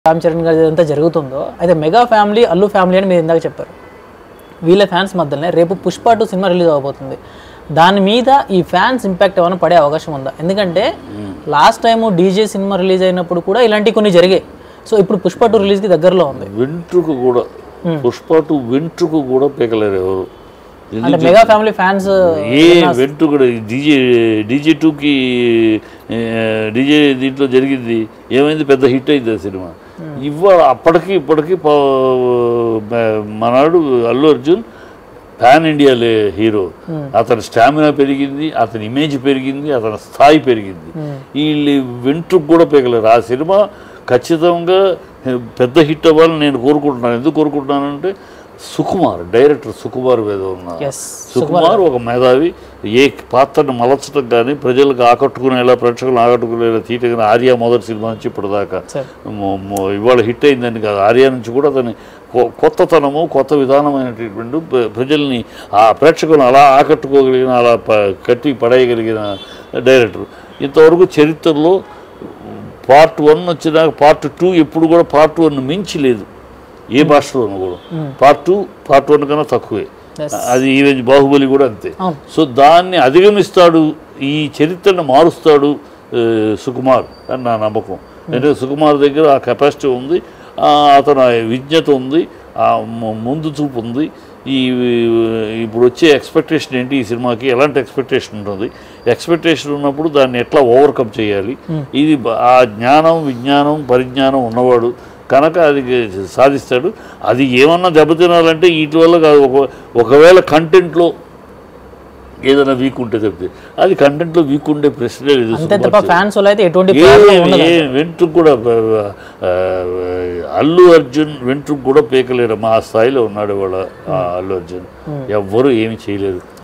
రామ్ చరణ్ గారి ఇదంతా జరుగుతుందో అయితే మెగా ఫ్యామిలీ అల్లు ఫ్యామిలీ అని మీరు ఇందాక చెప్పారు వీళ్ళ ఫ్యాన్స్ మధ్యలోనే రేపు పుష్ప టూ సినిమా రిలీజ్ అవబోతుంది దాని మీద ఈ ఫ్యాన్స్ ఇంపాక్ట్ ఏమైనా పడే అవకాశం ఉందా ఎందుకంటే last time DJ cinema release అయినప్పుడు కూడా ఇలాంటివి కొన్ని జరిగాయి సో ఇప్పుడు పుష్ప టూ రిలీజ్కి దగ్గరలో ఉంది వెంట్రుకు కూడా పుష్ప టూ వెంట్రుకు కూడా పీకలేరు ఎవరు అంటే మెగా ఫ్యామిలీ ఫ్యాన్స్ ఏ వెంట్రు కూడా డీజే డీజే టూకి డీజే దీంట్లో జరిగింది ఏమైంది పెద్ద హిట్ అయింది ఆ సినిమా ఇవాళ అప్పటికి ఇప్పటికి ప- మ- మనాడు అల్లు అర్జున్ పాన్ ఇండియా లే హీరో అతని స్టామినా పెరిగింది అతని ఇమేజ్ పెరిగింది అతని స్థాయి పెరిగింది వీళ్ళు వెంట్రుకు కూడా పీకలేరు ఆ సినిమా ఖచ్చితంగా పెద్ద హిట్ అవ్వాలని నేను కోరుకుంటున్నాను ఎందుకు కోరుకుంటున్నానంటే సుకుమార్ డైరెక్టర్ సుకుమార్ మీద ఉన్న Yes, సుకుమార్ ఒక మేధావి ఏ పాత్రను మలచడం కానీ ప్రజలకు ఆకట్టుకునేలా ప్రేక్షకులను ఆకట్టుకునేలా తీయటం ఆర్య మొదటి సినిమా నుంచి ఇప్పటిదాకా సరే. మొ- మొ- ఇవాళ హిట్ అయిందని కాదు ఆర్య నుంచి కూడా అతని కొ- కొత్తతనము కొత్త విధానమైనటువంటి ప్ర- ప్రజల్ని ఆ ప్రేక్షకులను అలా ఆకట్టుకోగలిగిన అలా ప- కట్టి పడేయగలిగిన డైరెక్టర్ ఇంతవరకు చరిత్రలో పార్ట్ వన్ వచ్చినాక పార్ట్ టూ ఎప్పుడు కూడా పార్ట్ వన్ మించి లేదు ఏ భాషలోనూ కూడా పార్ట్ టూ పార్ట్ వన్ కన్నా తక్కువే Yes. అది ఈవెన్ బాహుబలి కూడా అంతే అవును. సో దాన్ని అధిగమిస్తాడు ఈ చరిత్రను మారుస్తాడు ఆ, సుకుమార్ అని నా నమ్మకం అంటే సుకుమార్ దగ్గర ఆ కెపాసిటీ ఉంది ఆ, అతను ఆ విజ్ఞత ఉంది ఆ ము- ముందు చూపు ఉంది ఈ ఇప్పుడు వచ్చే ఎక్స్పెక్టేషన్ ఏంటి ఈ సినిమాకి ఎలాంటి ఎక్స్పెక్టేషన్ ఉంటుంది ఎక్స్పెక్టేషన్ ఉన్నప్పుడు దాన్ని ఎట్లా ఓవర్కమ్ చేయాలి ఇది బ- ఆ జ్ఞానం విజ్ఞానం పరిజ్ఞానం ఉన్నవాడు కనుక అది సాధిస్తాడు అది ఏమన్నా దెబ్బతినాలంటే వీటి వల్ల కాదు ఒక ఒకవేళ కంటెంట్లో ఏదైనా వీక్ ఉంటే చెప్తే అది కంటెంట్లో వీక్ ఉండే ప్రశ్నే లేదు అంతే తప్ప ఫ్యాన్స్ వాళ్ళు అయితే ఎటువంటి ఏ ప్రాబ్లం ఉండదు ఏ వెంట్రుకు కూడా ఆ, అల్లు అర్జున్ వెంట్రుకు కూడా పీకలేరు మా స్థాయిలో ఉన్నాడు వాళ్ళ అల్లు అర్జున్ ఎవ్వరూ ఏమి చేయలేదు